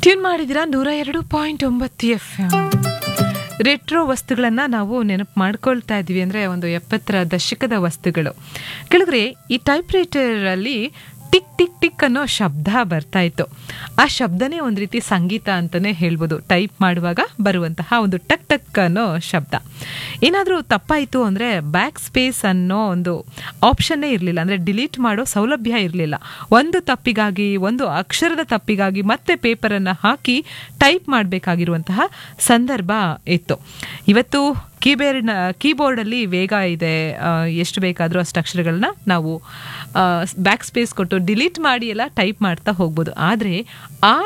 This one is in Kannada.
ಟ್ಯೂನ್ ಮಾಡಿದಿರಾ ನೂರ ಎರಡು ಪಾಯಿಂಟ್ ಒಂಬತ್ತು ಎಫ್ ರೆಟ್ರೋ ವಸ್ತುಗಳನ್ನು ನಾವು ನೆನಪು ಮಾಡ್ಕೊಳ್ತಾ ಇದ್ವಿ ಅಂದರೆ ಒಂದು ಎಪ್ಪತ್ತರ ದಶಕದ ವಸ್ತುಗಳು ಕೆಳಗರೆ ಈ ಟೈಪ್ ರೈಟರಲ್ಲಿ ಟಿಕ್ ಟಿಕ್ ಟಿಕ್ ಅನ್ನೋ ಶಬ್ದ ಬರ್ತಾ ಇತ್ತು ಆ ಶಬ್ದನೇ ಒಂದು ರೀತಿ ಸಂಗೀತ ಅಂತಲೇ ಹೇಳ್ಬೋದು ಟೈಪ್ ಮಾಡುವಾಗ ಬರುವಂತಹ ಒಂದು ಟಕ್ ಟಕ್ ಅನ್ನೋ ಶಬ್ದ ಏನಾದರೂ ತಪ್ಪಾಯಿತು ಅಂದರೆ ಬ್ಯಾಕ್ ಸ್ಪೇಸ್ ಅನ್ನೋ ಒಂದು ಆಪ್ಷನ್ನೇ ಇರಲಿಲ್ಲ ಅಂದರೆ ಡಿಲೀಟ್ ಮಾಡೋ ಸೌಲಭ್ಯ ಇರಲಿಲ್ಲ ಒಂದು ತಪ್ಪಿಗಾಗಿ ಒಂದು ಅಕ್ಷರದ ತಪ್ಪಿಗಾಗಿ ಮತ್ತೆ ಪೇಪರನ್ನು ಹಾಕಿ ಟೈಪ್ ಮಾಡಬೇಕಾಗಿರುವಂತಹ ಸಂದರ್ಭ ಇತ್ತು ಇವತ್ತು ಕೀಬೋರ್ಡ್ನ ಕೀಬೋರ್ಡಲ್ಲಿ ವೇಗ ಇದೆ ಆ, ಎಷ್ಟು ಬೇಕಾದರೂ ಅಷ್ಟು ಅಕ್ಷರಗಳನ್ನ ನಾವು ಬ್ಯಾಕ್ ಸ್ಪೇಸ್ ಕೊಟ್ಟು ಡಿಲೀಟ್ ಮಾಡಿ ಎಲ್ಲ ಟೈಪ್ ಮಾಡ್ತಾ ಹೋಗ್ಬೋದು ಆದರೆ ಆ